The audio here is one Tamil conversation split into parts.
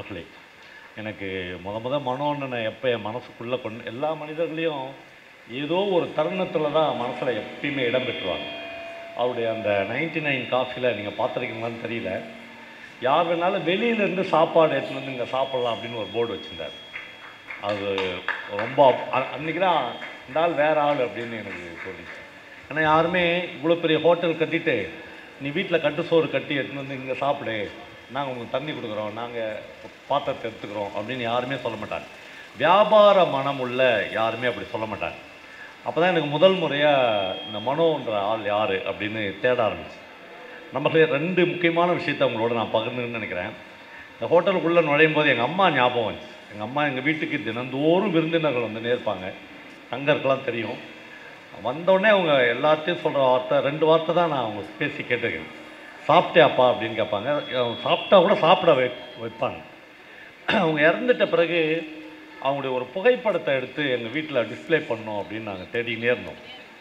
நண்பர்களே எனக்கு முத முத மனோண்ணனை எப்போ என் மனசுக்குள்ளே கொண்டு எல்லா மனிதர்களையும் ஏதோ ஒரு தருணத்தில் தான் மனசில் எப்பயுமே இடம் பெற்றுவாங்க அவருடைய அந்த நைன்டி நைன் காஃபியில் நீங்கள் பார்த்துருக்கீங்களான்னு தெரியல யார் வேணாலும் வெளியிலேருந்து சாப்பாடு எடுத்துன்னு வந்து இங்கே சாப்பிட்லாம் அப்படின்னு ஒரு போர்டு வச்சுருந்தார் அது ரொம்ப அ- அன்னைக்கு தான் இந்த ஆள் வேற ஆள் அப்படின்னு எனக்கு தோணுச்சு ஏன்னா யாருமே இவ்வளோ பெரிய ஹோட்டல் கட்டிட்டு நீ வீட்டில் கட்டு சோறு கட்டி எடுத்துன்னு வந்து இங்கே சாப்பிடு நாங்கள் உங்களுக்கு தண்ணி கொடுக்குறோம் நாங்கள் பாத்திரத்தை எடுத்துக்கிறோம் அப்படின்னு யாருமே சொல்ல மாட்டாங்க வியாபார மனம் உள்ள யாருமே அப்படி சொல்ல மாட்டாங்க அப்போ தான் எனக்கு முதல் முறையாக இந்த மனோன்ற ஆள் யார் அப்படின்னு தேட ஆரம்பிச்சு நம்மளே ரெண்டு முக்கியமான விஷயத்தை அவங்களோட நான் பகிர்ந்துன்னு நினைக்கிறேன் இந்த ஹோட்டலுக்குள்ளே நுழையும் போது எங்கள் அம்மா ஞாபகம் வந்துச்சு எங்கள் அம்மா எங்கள் வீட்டுக்கு தினந்தோறும் விருந்தினர்கள் வந்து நேர்ப்பாங்க தங்கருக்கெல்லாம் தெரியும் வந்தோடனே அவங்க எல்லாத்தையும் சொல்கிற வார்த்தை ரெண்டு வார்த்தை தான் நான் அவங்க பேசி கேட்டிருக்கேன் சாப்பிட்டியாப்பா அப்படின்னு கேட்பாங்க அவங்க சாப்பிட்டா கூட சாப்பிட வை வைப்பாங்க அவங்க இறந்துட்ட பிறகு அவங்களுடைய ஒரு புகைப்படத்தை எடுத்து எங்கள் வீட்டில் டிஸ்ப்ளே பண்ணோம் அப்படின்னு நாங்கள் தேடினே இருந்தோம்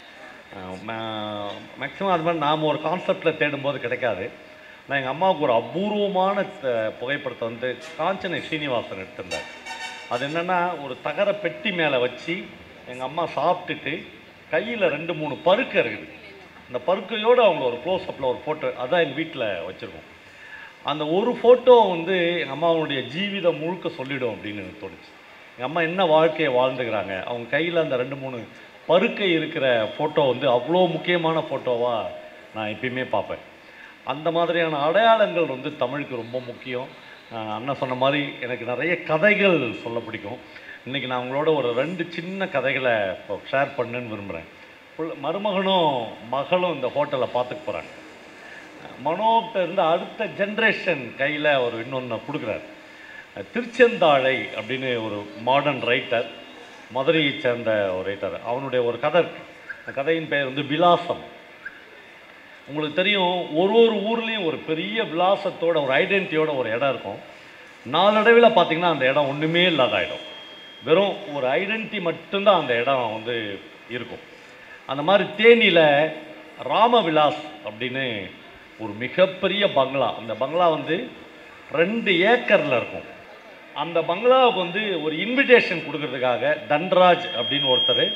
மேக்ஸிமம் அது மாதிரி நாம் ஒரு கான்செப்டில் தேடும்போது கிடைக்காது நான் எங்கள் அம்மாவுக்கு ஒரு அபூர்வமான த- புகைப்படத்தை வந்து காஞ்சனை சீனிவாசன் எடுத்திருந்தார் அது என்னென்னா ஒரு தகர பெட்டி மேலே வச்சு எங்கள் அம்மா சாப்பிட்டுட்டு கையில் ரெண்டு மூணு பருக்கை இருக்குது அந்த பருக்கையோடு அவங்க ஒரு க்ளோஸ்அப்பில் ஒரு ஃபோட்டோ அதான் எங்கள் வீட்டில் வச்சுருக்கோம் அந்த ஒரு ஃபோட்டோ வந்து எங்கள் அம்மாவுடைய ஜீவிதம் முழுக்க சொல்லிடும் அப்படின்னு எனக்கு தோணுச்சு எங்கள் அம்மா என்ன வாழ்க்கையை வாழ்ந்துக்கிறாங்க அவங்க கையில் அந்த ரெண்டு மூணு பருக்கை இருக்கிற ஃபோட்டோ வந்து அவ்வளோ முக்கியமான ஃபோட்டோவாக நான் எப்பயுமே பார்ப்பேன் அந்த மாதிரியான அடையாளங்கள் வந்து தமிழுக்கு ரொம்ப முக்கியம் ஆஹ் அண்ணா சொன்ன மாதிரி எனக்கு நிறைய கதைகள் சொல்ல பிடிக்கும் இன்றைக்கி நான் உங்களோட ஒரு ரெண்டு சின்ன கதைகளை இப்போ ஷேர் பண்ணுன்னு விரும்புகிறேன் புள்ள- மருமகனும் மகளும் இந்த ஹோட்டலை பார்த்துக்க போகிறாங்க மனோட்ட இருந்து அடுத்த ஜென்ரேஷன் கையில் ஒரு இன்னொன்று கொடுக்குறாரு திருச்செந்தாழை அப்படின்னு ஒரு மாடர்ன் ரைட்டர் மதுரையை சேர்ந்த ஒரு ரைட்டர் அவனுடைய ஒரு கதை இருக்கு அந்த கதையின் பெயர் வந்து விலாசம் உங்களுக்கு தெரியும் ஒரு ஒரு ஊர்லேயும் ஒரு பெரிய விலாசத்தோட ஒரு ஐடென்டிட்டியோட ஒரு இடம் இருக்கும் நாளடைவில் பார்த்தீங்கன்னா அந்த இடம் ஒன்றுமே இல்லாத இடம் வெறும் ஒரு ஐடென்டிட்டி மட்டும்தான் அந்த இடம் வந்து இருக்கும் அந்த மாதிரி தேனியில் ராமவிலாஸ் அப்படின்னு ஒரு மிகப்பெரிய பங்களா அந்த பங்களா வந்து ரெண்டு ஏக்கரில் இருக்கும் அந்த பங்களாவுக்கு வந்து ஒரு இன்விடேஷன் கொடுக்கறதுக்காக தன்ராஜ் அப்படின்னு ஒருத்தர்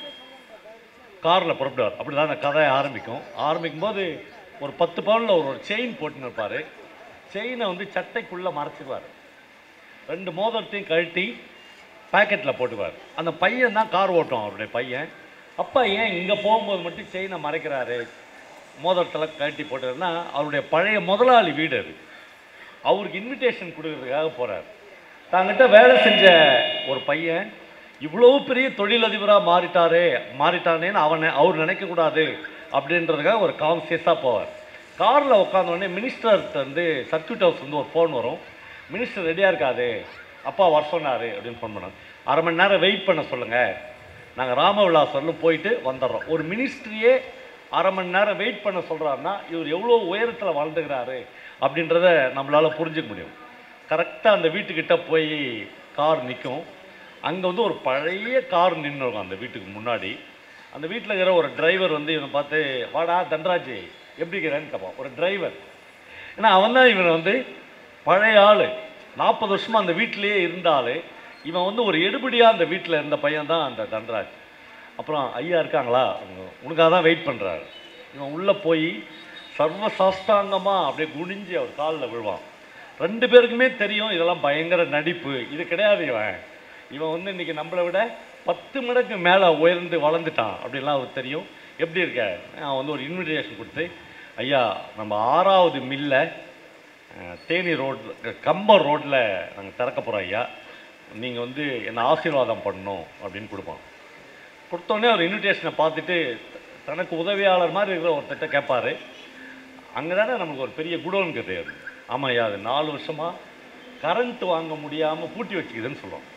காரில் புறப்படுவார் அப்படி தான் அந்த கதை ஆரம்பிக்கும் ஆரம்பிக்கும் போது ஒரு பத்து பவுனில் ஒரு செயின் போட்டுன்னு இருப்பார் செயினை வந்து சட்டைக்குள்ளே மறைச்சிக்குவார் ரெண்டு மோதிரத்தையும் கழட்டி பாக்கெட்டில் போட்டுக்குவார் அந்த பையன் தான் கார் ஓட்டும் அவருடைய பையன் அப்பா ஏன் இங்கே போகும்போது மட்டும் செயினை மறைக்கிறாரு மோதிரத்தில் கழட்டி போட்டுருன்னா அவருடைய பழைய முதலாளி வீடு அது அவருக்கு இன்விடேஷன் கொடுக்கறதுக்காக போகிறார் தாங்கிட்ட வேலை செஞ்ச ஒரு பையன் இவ்வளோ பெரிய தொழிலதிபராக மாறிட்டாரே மாறிட்டானேன்னு அவனை அவர் நினைக்கக்கூடாது அப்படின்றதுக்காக ஒரு கான்சியஸாக போவார் காரில் உட்காந்தோடனே மினிஸ்டர்கிட்ட வந்து சர்க்கியூட் ஹவுஸ் வந்து ஒரு ஃபோன் வரும் மினிஸ்டர் ரெடியாக இருக்காது அப்பா வர சொன்னார் அப்படின்னு ஃபோன் பண்ணாங்க அரை மணி நேரம் வெயிட் பண்ண சொல்லுங்கள் நாங்கள் ராமவிலாசர்னு போயிட்டு வந்துடுறோம் ஒரு மினிஸ்ட்ரியே அரை மணி நேரம் வெயிட் பண்ண சொல்கிறாருன்னா இவர் எவ்வளோ உயரத்தில் வாழ்ந்துக்கிறாரு அப்படின்றத நம்மளால் புரிஞ்சுக்க முடியும் கரெக்டாக அந்த வீட்டுக்கிட்ட போய் கார் நிற்கும் அங்கே வந்து ஒரு பழைய கார் நின்று இருக்கும் அந்த வீட்டுக்கு முன்னாடி அந்த வீட்டில் இருக்கிற ஒரு டிரைவர் வந்து இவனை பார்த்து வாடா தன்ராஜ் எப்படி இருக்கிறேன்னு கேட்பான் ஒரு டிரைவர் ஏன்னா அவன் தான் இவனை வந்து பழைய ஆள் நாற்பது வருஷமாக அந்த வீட்டிலேயே இருந்த ஆளு இவன் வந்து ஒரு எடுபடியாக அந்த வீட்டில் இருந்த பையன் தான் அந்த தன்ராஜ் அப்புறம் ஐயா இருக்காங்களா அவங்க உனக்காக தான் வெயிட் பண்ணுறாரு இவன் உள்ளே போய் சர்வ சாஸ்தாங்கமாக அப்படியே குனிஞ்சு அவர் காலில் விழுவான் ரெண்டு பேருக்குமே தெரியும் இதெல்லாம் பயங்கர நடிப்பு இது கிடையாது இவன் இவன் வந்து இன்னைக்கு நம்மளை விட பத்து மடங்கு மேலே உயர்ந்து வளர்ந்துட்டான் அப்படின்லாம் அவருக்கு தெரியும் எப்படி இருக்க அவன் வந்து ஒரு இன்விடேஷன் கொடுத்து ஐயா நம்ம ஆறாவது மில்லை அஹ், தேனி ரோட்டில் கம்பம் ரோட்டில் நாங்கள் திறக்க போகிறோம் ஐயா நீங்கள் வந்து என்னை ஆசீர்வாதம் பண்ணணும் அப்படின்னு கொடுப்பான் கொடுத்தோடனே ஒரு இன்விடேஷனை பார்த்துட்டு தனக்கு உதவியாளர் மாதிரி இருக்கிற ஒருத்தட்ட கேட்பாரு அங்கே தானே நமக்கு ஒரு பெரிய குடோன் கிடையாது ஆமாம் ஐயா அது நாலு வருஷமாக கரண்ட் வாங்க முடியாமல் பூட்டி வச்சுக்குதுன்னு சொல்லுவோம்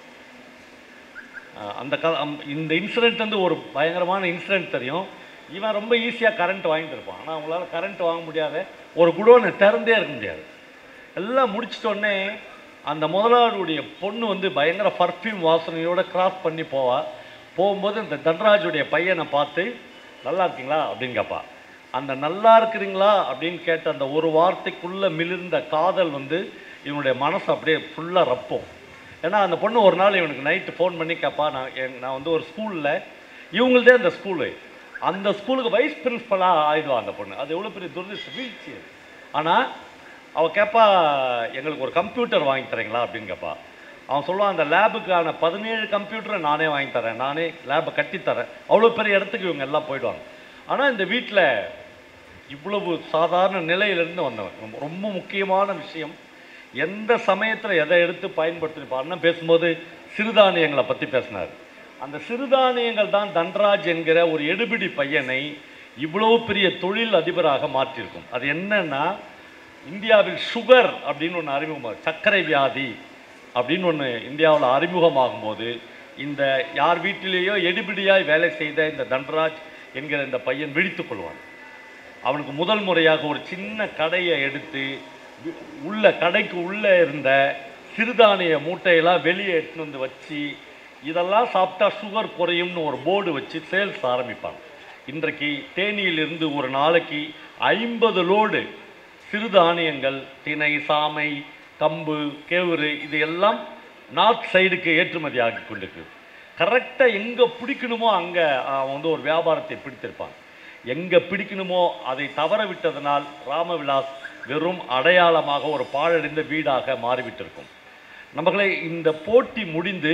அஹ் அந்த க அம்- இந்த இன்சிடென்ட் வந்து ஒரு பயங்கரமான இன்சிடென்ட் தெரியும் இவன் ரொம்ப ஈஸியாக கரண்ட் வாங்கிட்டு இருப்பான் ஆனால் அவங்களால கரண்ட் வாங்க முடியாத ஒரு குடோனை திறந்தே இருக்க முடியாது எல்லாம் முடிச்சிட்டோடனே அந்த முதலாளியுடைய பொண்ணு வந்து பயங்கர பர்ஃப்யூம் வாசனையோட கிராஸ் பண்ணி போவா போகும்போது இந்த தன்ராஜுடைய பையனை பார்த்து நல்லா இருக்கீங்களா அப்படின்னு கேட்பா அந்த நல்லா இருக்கிறீங்களா அப்படின்னு கேட்ட அந்த ஒரு வார்த்தைக்குள்ளே மிளிர்ந்த காதல் வந்து இவனுடைய மனசு அப்படியே ஃபுல்லாக ரப்போம் ஏன்னா அந்த பொண்ணு ஒரு நாள் இவனுக்கு நைட்டு ஃபோன் பண்ணி கேப்பா நான் என் நான் வந்து ஒரு ஸ்கூலில் இவங்களதே அந்த ஸ்கூலு அந்த ஸ்கூலுக்கு வைஸ் பிரின்ஸ்பலாக ஆயிடுவா அந்த பொண்ணு அது எவ்வளோ பெரிய துரதிருஷ்ட வீழ்ச்சி அது ஆனால் அவள் கேட்பா எங்களுக்கு ஒரு கம்ப்யூட்டர் வாங்கி தரீங்களா அப்படின்னு கேட்பா அவன் சொல்லுவான் அந்த லேபுக்கான பதினேழு கம்ப்யூட்டரை நானே வாங்கி தரேன் நானே லேபை கட்டித்தரேன் அவ்வளோ பெரிய இடத்துக்கு இவங்க எல்லாம் போயிடுவாங்க ஆனால் இந்த வீட்டில் இவ்வளவு சாதாரண நிலையிலிருந்து வந்தவன் ரொம்ப- ரொம்ப முக்கியமான விஷயம் எந்த சமயத்தில் எதை எடுத்து பயன்படுத்தி இப்போ அண்ணன் பேசும்போது சிறுதானியங்களை பற்றி பேசினார் அந்த சிறுதானியங்கள் தான் தன்ராஜ் என்கிற ஒரு எடுபிடி பையனை இவ்வளவு பெரிய தொழில் அதிபராக மாற்றியிருக்கும் அது என்னன்னா இந்தியாவில் சுகர் அப்படின்னு ஒன்று அறிமுகமாக சர்க்கரை வியாதி அப்படின்னு ஒன்று இந்தியாவில் அறிமுகமாகும் போது இந்த யார் வீட்டிலேயோ எடுபிடியாய் வேலை செய்த இந்த தன்ராஜ் என்கிற இந்த பையன் விழித்துக் கொள்வான் அவனுக்கு முதல் முறையாக ஒரு சின்ன கடையை எடுத்து வி- உள்ள கடைக்கு உள்ளே இருந்த சிறுதானிய மூட்டையெல்லாம் வெளியே எடுத்துன்னு வந்து வச்சு இதெல்லாம் சாப்பிட்டா சுகர் குறையும்னு ஒரு போர்டு வச்சு சேல்ஸ் ஆரம்பிப்பாங்க இன்றைக்கு தேனியிலிருந்து ஒரு நாளைக்கு ஐம்பது லோடு சிறுதானியங்கள் திணை சாமை கம்பு கேவுரு இது எல்லாம் நார்த் சைடுக்கு ஏற்றுமதி ஆகி கொண்டிருக்கு கரெக்டாக எங்கே பிடிக்கணுமோ அங்கே அவன் வந்து ஒரு வியாபாரத்தை பிடித்திருப்பான் எங்கே பிடிக்கணுமோ அதை தவற விட்டதனால் ராமவிலாஸ் வெறும் அடையாளமாக ஒரு பாழடைந்த வீடாக மாறிவிட்டிருக்கும் நம்மளே இந்த போட்டி முடிந்து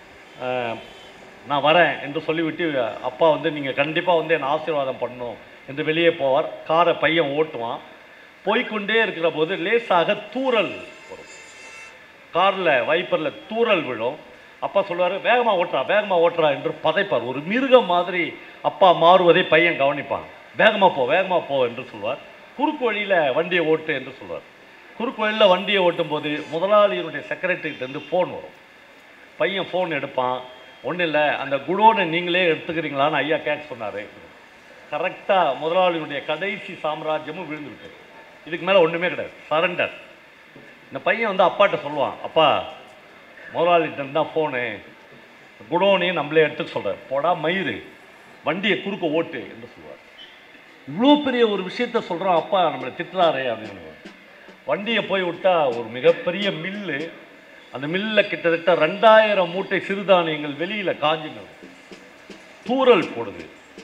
அஹ், நான் வரேன் என்று சொல்லிவிட்டு அப்பா வந்து நீங்கள் கண்டிப்பாக வந்து என்னை ஆசீர்வாதம் பண்ணணும் என்று வெளியே போவார் காரை பையன் ஓட்டுவான் போய்க்கொண்டே இருக்கிற போது லேசாக தூறல் வரும் காரில் வைப்பரில் தூறல் விழும் அப்பா சொல்லுவார் வேகமாக ஓட்டுறா வேகமாக ஓட்டுறா என்று பதைப்பார் ஒரு மிருகம் மாதிரி அப்பா மாறுவதை பையன் கவனிப்பான் வேகமாக போ வேகமாக போ என்று சொல்வார் குறுக்கு வழியில் வண்டியை ஓட்டு என்று சொல்வார் குறுக்கு வழியில் வண்டியை ஓட்டும் போது முதலாளியினுடைய செக்ரட்டரிகிட்டேருந்து ஃபோன் வரும் பையன் ஃபோன் எடுப்பான் ஒன்றும் இல்லை அந்த குடோனை நீங்களே எடுத்துக்கிறீங்களான்னு ஐயா கேட்க சொன்னார் கரெக்டாக முதலாளியுடைய கடைசி சாம்ராஜ்யமும் விழுந்து விட்டது இதுக்கு மேலே ஒன்றுமே கிடையாது சரண்டர் இந்த பையன் வந்து அப்பாட்ட சொல்லுவான் அப்பா முதலாளிகிட்ட தான் ஃபோனு குடோனையும் நம்மளே எடுத்துக்க சொல்கிறார் போடா மயிறு வண்டியை குறுக்க ஓட்டு என்று சொல்லுவார் இவ்வளோ பெரிய ஒரு விஷயத்த சொல்கிறான் அப்பா நம்மளை திட்டுறாரே அப்படின்னு வண்டியை போய் விட்டா ஒரு மிகப்பெரிய மில்லு அந்த மில்லில் கிட்டத்தட்ட ரெண்டாயிரம் மூட்டை சிறுதானியங்கள் வெளியில் காஞ்சுங்க தூறல் போடுது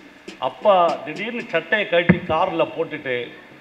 அப்பா திடீர்னு சட்டையை கட்டி காரில் போட்டுட்டு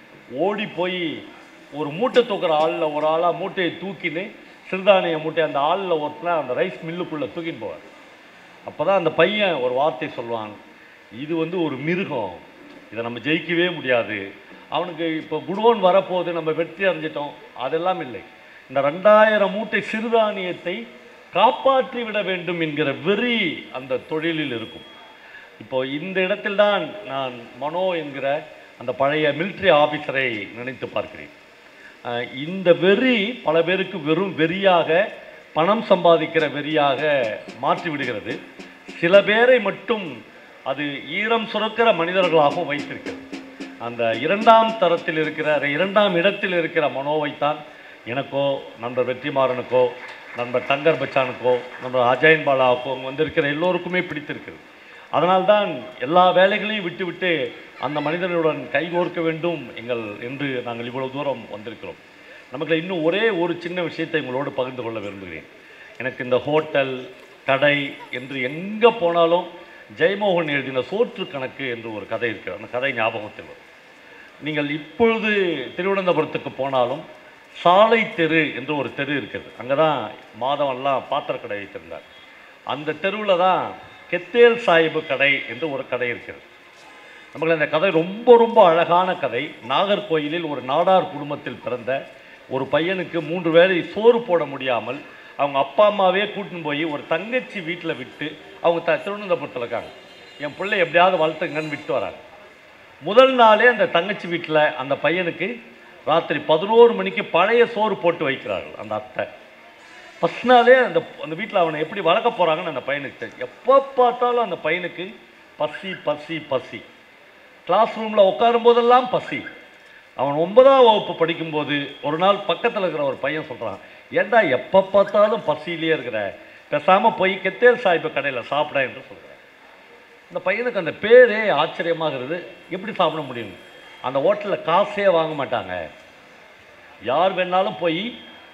ஓடி போய் ஒரு மூட்டை தூக்குற ஆளில் ஒரு ஆளாக மூட்டையை தூக்கின்னு சிறுதானிய மூட்டை அந்த ஆளில் ஒருத்தனா அந்த ரைஸ் மில்லுக்குள்ளே தூக்கின்னு போவார் அப்போ தான் அந்த பையன் ஒரு வார்த்தை சொல்லுவான் இது வந்து ஒரு மிருகம் இதை நம்ம ஜெயிக்கவே முடியாது அவனுக்கு இப்போ குடோன் வரப்போகுது நம்ம வெற்றி அடைஞ்சிட்டோம் அதெல்லாம் இல்லை இந்த ரெண்டாயிரம் மூட்டை சிறுதானியத்தை காப்பாற்றி விட வேண்டும் என்கிற வெறி அந்த தொழிலில் இருக்கும் இப்போ இந்த இடத்தில்தான் நான் மனோ என்கிற அந்த பழைய மிலிட்ரி ஆபீசரை நினைத்து பார்க்கிறேன் அஹ் இந்த வெறி பல பேருக்கு வெறும் வெறியாக பணம் சம்பாதிக்கிற வெறியாக மாற்றி விடுகிறது சில பேரை மட்டும் அது ஈரம் சுரக்கிற மனிதர்களாகவும் வைத்திருக்கிறது அந்த இரண்டாம் தரத்தில் இருக்கிற அந்த இரண்டாம் இடத்தில் இருக்கிற மனோவைத்தான் எனக்கோ நண்பர் வெற்றிமாறனுக்கோ நண்பர் தங்கர் பச்சானுக்கோ நண்பர் அஜயன் பாலாவுக்கோ அங்கே வந்திருக்கிற எல்லோருக்குமே பிடித்திருக்கிறது அதனால்தான் எல்லா வேலைகளையும் விட்டுவிட்டு அந்த மனிதனுடன் கைகோர்க்க வேண்டும் எங்கள் என்று நாங்கள் இவ்வளவு தூரம் வந்திருக்கிறோம் நமக்கு இன்னும் ஒரே ஒரு சின்ன விஷயத்தை உங்களோடு பகிர்ந்து கொள்ள விரும்புகிறேன் எனக்கு இந்த ஹோட்டல் கடை என்று எங்கே போனாலும் ஜெயமோகன் எழுதின சோற்று கணக்கு என்று ஒரு கதை இருக்கிறது அந்த கதை ஞாபகத்தில் வரும் நீங்கள் இப்பொழுது திருவனந்தபுரத்துக்கு போனாலும் சாலை தெரு என்று ஒரு தெரு இருக்குது அங்கே தான் மாதவன்லாம் பாத்திர கடை வைத்திருந்தார் அந்த தெருவில் தான் கெத்தேல் சாஹிபு கடை என்று ஒரு கடை இருக்கிறது நமக்கு அந்த கதை ரொம்ப ரொம்ப அழகான கதை நாகர்கோயிலில் ஒரு நாடார் குடும்பத்தில் பிறந்த ஒரு பையனுக்கு மூன்று வேளை சோறு போட முடியாமல் அவங்க அப்பா அம்மாவே கூட்டின்னு போய் ஒரு தங்கச்சி வீட்டில் விட்டு அவங்க த திருவனந்தபுரத்தில் இருக்காங்க என் பிள்ளை எப்படியாவது வளர்த்துங்கன்னு விட்டு வராங்க முதல் நாளே அந்த தங்கச்சி வீட்டில் அந்த பையனுக்கு ராத்திரி பதினோரு மணிக்கு பழைய சோறு போட்டு வைக்கிறார்கள் அந்த அத்தை ஃபஸ்ட் நாளே அந்த அந்த வீட்டில் அவனை எப்படி வளர்க்க போகிறாங்கன்னு அந்த பையனுக்கு தெரியும் எப்போ பார்த்தாலும் அந்த பையனுக்கு பசி பசி பசி கிளாஸ் ரூமில் உட்காரும் போதெல்லாம் பசி அவன் ஒன்பதாம் வகுப்பு படிக்கும்போது ஒரு நாள் பக்கத்தில் இருக்கிற ஒரு பையன் சொல்கிறான் ஏன்டா எப்போ பார்த்தாலும் பசியிலேயே இருக்கிற பேசாமல் போய் கெத்தேல் சாஹிப்பு கடையில் சாப்பிட என்று சொல்கிறான் இந்த பையனுக்கு அந்த பேரே ஆச்சரியமாகிறது எப்படி சாப்பிட முடியும் அந்த ஹோட்டலில் காசே வாங்க மாட்டாங்க யார் வேணாலும் போய்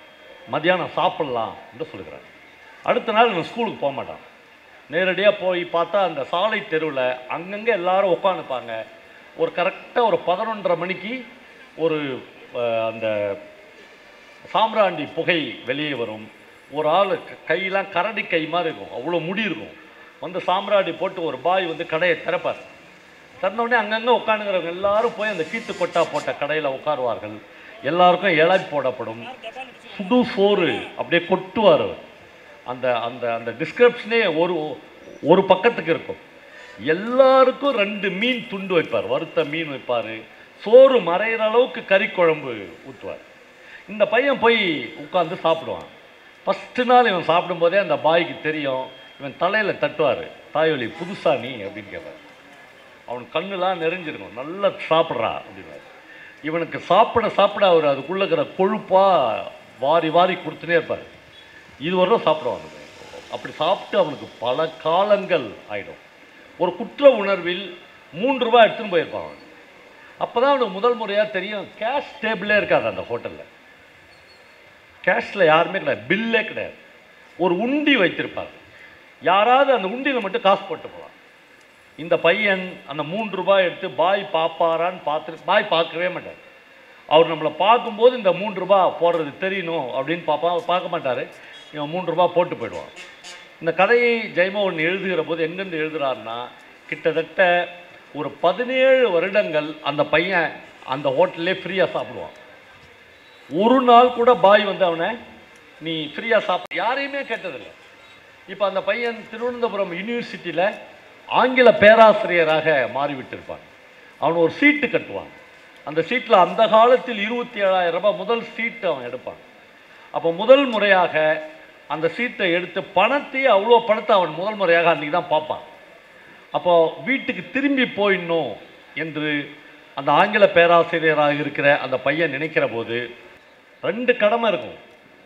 மத்தியானம் சாப்பிட்லாம் என்று சொல்லுகிறார் அடுத்த நாள் இவன் ஸ்கூலுக்கு போக மாட்டான் நேரடியாக போய் பார்த்தா அந்த சாலை தெருவில் அங்கங்கே எல்லாரும் உட்காந்துப்பாங்க ஒரு கரெக்டாக ஒரு பதினொன்றரை மணிக்கு ஒரு அஹ், அந்த சாம்பிராண்டி புகை வெளியே வரும் ஒரு ஆள் க- கையெல்லாம் கரடி கை மாதிரி இருக்கும் அவ்வளோ முடி இருக்கும் வந்து சாம்பிராண்டி போட்டு ஒரு பாய் வந்து கடையை திறப்பார் திறந்த உடனே அங்கங்கே உட்காந்துங்கிறவங்க எல்லாரும் போய் அந்த கீத்து கொட்டா போட்ட கடையில் உட்காருவார்கள் எல்லாருக்கும் இலை போடப்படும் சுடு சோறு அப்படியே கொட்டுவார் அவர். அந்த அந்த அந்த டிஸ்கிரிப்ஷனே ஒரு ஒரு பக்கத்துக்கு இருக்கும் எல்லாருக்கும் ரெண்டு மீன் துண்டு வைப்பார் வறுத்த மீன் வைப்பார் சோறு மறையிற அளவுக்கு கறி குழம்பு ஊற்றுவார் இந்த பையன் போய் உட்காந்து சாப்பிடுவான் ஃபஸ்ட்டு நாள் இவன் சாப்பிடும்போதே அந்த பாய்க்கு தெரியும் இவன் தலையில் தட்டுவார் தாயொலி புதுசா நீ அப்படின்னு கேட்பார் அவன் கண்ணுலாம் நிறைஞ்சிருக்கும் நல்லா சாப்பிட்றா அப்படின்னாரு இவனுக்கு சாப்பிட சாப்பிட அவர் அதுக்குள்ள இருக்கிற கொழுப்பா வாரி வாரி கொடுத்துனே இருப்பார் இதுவரையும் சாப்பிடுவான் அந்த பையன். அப்படி சாப்பிட்டு அவனுக்கு பல காலங்கள் ஆயிடும் ஒரு குற்ற உணர்வில் மூன்று ரூபாய் எடுத்துன்னு போயிருப்பான் அவன் அப்போ தான் அவனுக்கு முதல் முறையாக தெரியும் கேஷ் டேபிளே இருக்காது அந்த ஹோட்டலில் கேஷில் யாருமே கிடையாது பில்லே கிடையாது ஒரு உண்டி வைத்திருப்பார் யாராவது அந்த உண்டியில் மட்டும் காசு போட்டு போகலாம் இந்த பையன் அந்த மூன்று ரூபாய் எடுத்து பாய் பாப்பாரான்னு பார்த்து பாய் பார்க்கவே மாட்டார் அவர் நம்மளை பார்க்கும்போது இந்த மூன்று ரூபாய் போடுறது தெரியணும் அப்படின்னு பார்ப்பா அவர் பார்க்க மாட்டார் இவன் மூன்று ரூபாய் போட்டு போயிடுவான் இந்த கதையை ஜெயமோகன் எழுதுகிற போது எங்கேருந்து எழுதுறாருன்னா கிட்டத்தட்ட ஒரு பதினேழு வருடங்கள் அந்த பையன் அந்த ஹோட்டல்லே ஃப்ரீயாக சாப்பிடுவான் ஒரு நாள் கூட பாய் வந்து அவனை நீ ஃப்ரீயாக சாப்பிட யாரையுமே கேட்டதில்லை இப்போ அந்த பையன் திருவனந்தபுரம் யூனிவர்சிட்டியில் ஆங்கில பேராசிரியராக மாறிவிட்டிருப்பான் அவன் ஒரு சீட்டு கட்டுவான் அந்த சீட்டில் அந்த காலத்தில் இருபத்தி ஏழாயிரம் ரூபாய் முதல் சீட்டு அவன் எடுப்பான் அப்போ முதல் முறையாக அந்த சீட்டை எடுத்து பணத்தையே அவ்வளோ பணத்தை அவன் முதல் முறையாக அன்றைக்கி தான் பார்ப்பான் அப்போ வீட்டுக்கு திரும்பி போயிடணும் என்று அந்த ஆங்கில பேராசிரியராக இருக்கிற அந்த பையன் நினைக்கிற போது ரெண்டு கடமை இருக்கும்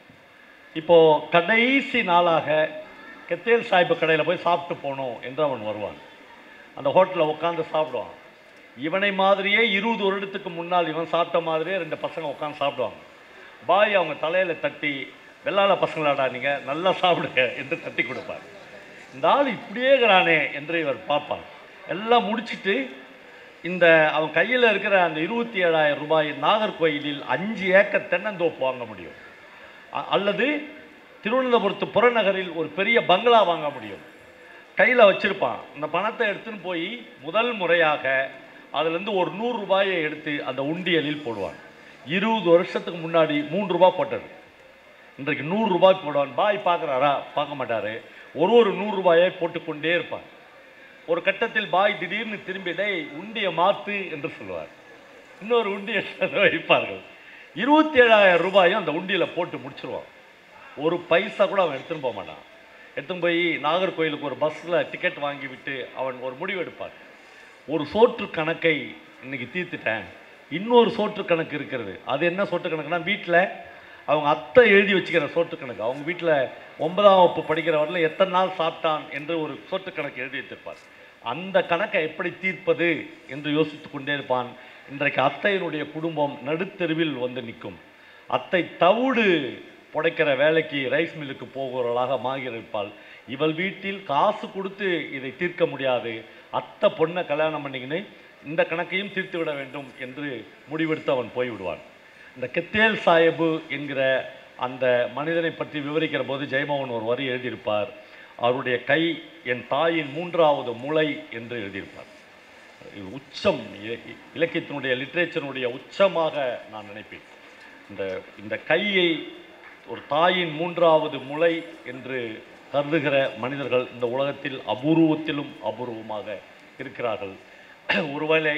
இப்போ கடைசி நாளாக கெத்தேல் சாஹிப் கடையில் போய் சாப்பிட்டு போகணும் என்று அவன் வருவான் அந்த ஹோட்டலில் உட்காந்து சாப்பிடுவான் இவனை மாதிரியே இருபது வருடத்துக்கு முன்னால் இவன் சாப்பிட்ட மாதிரியே ரெண்டு பசங்க உட்காந்து சாப்பிடுவாங்க பாய் அவங்க தலையில் தட்டி வெள்ளாள பசங்களாடா நீங்கள் நல்லா சாப்பிடுங்க என்று தட்டி கொடுப்பார் இந்த ஆள் இப்படியே இருக்கிறானே என்று இவர் பார்ப்பார் எல்லாம் முடிச்சிட்டு இந்த அவன் கையில் இருக்கிற அந்த இருபத்தி ஏழாயிரம் ரூபாய் நாகர்கோயிலில் அஞ்சு ஏக்கர் தென்னந்தோப்பு வாங்க முடியும் அ- அல்லது திருவனந்தபுரத்து புறநகரில் ஒரு பெரிய பங்களா வாங்க முடியும் கையில் வச்சிருப்பான் இந்த பணத்தை எடுத்துன்னு போய் முதல் முறையாக அதுலேருந்து ஒரு நூறு ரூபாயை எடுத்து அந்த உண்டியலில் போடுவான் இருபது வருஷத்துக்கு முன்னாடி மூன்று ரூபாய் போட்டது இன்றைக்கு நூறு ரூபாய் போடுவான் பாய் பார்க்குறாரா பார்க்க மாட்டாரு ஒரு ஒரு நூறு ரூபாயை போட்டுக்கொண்டே இருப்பான் ஒரு கட்டத்தில் பாய் திடீர்னு திரும்பி டேய் உண்டியை மாத்து என்று சொல்லுவார் இன்னொரு உண்டியை வைப்பார்கள் இருபத்தி ஏழாயிரம் ரூபாயும் அந்த உண்டியில் போட்டு முடிச்சிருவான் ஒரு பைசா கூட அவன் எடுத்துன்னு போக மாட்டான் எடுத்துன்னு போய் நாகர்கோயிலுக்கு ஒரு பஸ்ஸில் டிக்கெட் வாங்கி விட்டு அவன் ஒரு முடிவு எடுப்பான் ஒரு சோற்று கணக்கை இன்னைக்கு தீர்த்துட்டேன் இன்னொரு சோற்று கணக்கு இருக்கிறது அது என்ன சோற்று கணக்குனா வீட்டில் அவங்க அத்தை எழுதி வச்சுக்கிற சோற்று கணக்கு அவங்க வீட்டில் ஒன்பதாம் வகுப்பு படிக்கிற வரல எத்தனை நாள் சாப்பிட்டான் என்று ஒரு சோற்று கணக்கு எழுதி வைத்திருப்பார் அந்த கணக்கை எப்படி தீர்ப்பது என்று யோசித்து கொண்டே இருப்பான் இன்றைக்கு அத்தையினுடைய குடும்பம் நடுத்தெருவில் வந்து நிற்கும் அத்தை தவிடு புடைக்கிற வேலைக்கு ரைஸ் மில்லுக்கு போகிறவர்களாக மாறியிருப்பாள் இவள் வீட்டில் காசு கொடுத்து இதை தீர்க்க முடியாது அத்தை பொண்ணை கல்யாணம் பண்ணிக்கின்னு இந்த கணக்கையும் தீர்த்து விட வேண்டும் என்று முடிவெடுத்து அவன் போய்விடுவான் இந்த கெத்தேல் சாஹிபு என்கிற அந்த மனிதனை பற்றி விவரிக்கிற போது ஜெயமோகன் ஒரு வரி எழுதியிருப்பார் அவருடைய கை என் தாயின் மூன்றாவது முளை என்று எழுதியிருப்பார் இது உச்சம் இ- இ- இலக்கியத்தினுடைய லிட்ரேச்சருடைய உச்சமாக நான் நினைப்பேன் இந்த இந்த கையை ஒரு தாயின் மூன்றாவது முளை என்று கருதுகிற மனிதர்கள் இந்த உலகத்தில் அபூர்வத்திலும் அபூர்வமாக இருக்கிறார்கள் ஒருவேளை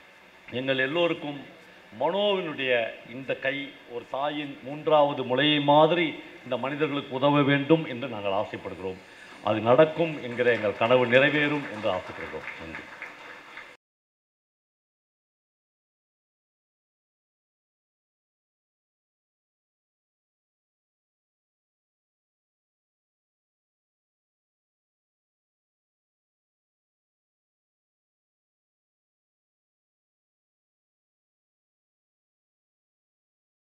எங்கள் எல்லோருக்கும் மனோவினுடைய இந்த கை ஒரு தாயின் மூன்றாவது முளையை மாதிரி இந்த மனிதர்களுக்கு உதவ வேண்டும் என்று நாங்கள் ஆசைப்படுகிறோம் அது நடக்கும் என்கிற எங்கள் கனவு நிறைவேறும் என்று ஆசைப்படுகிறோம் நன்றி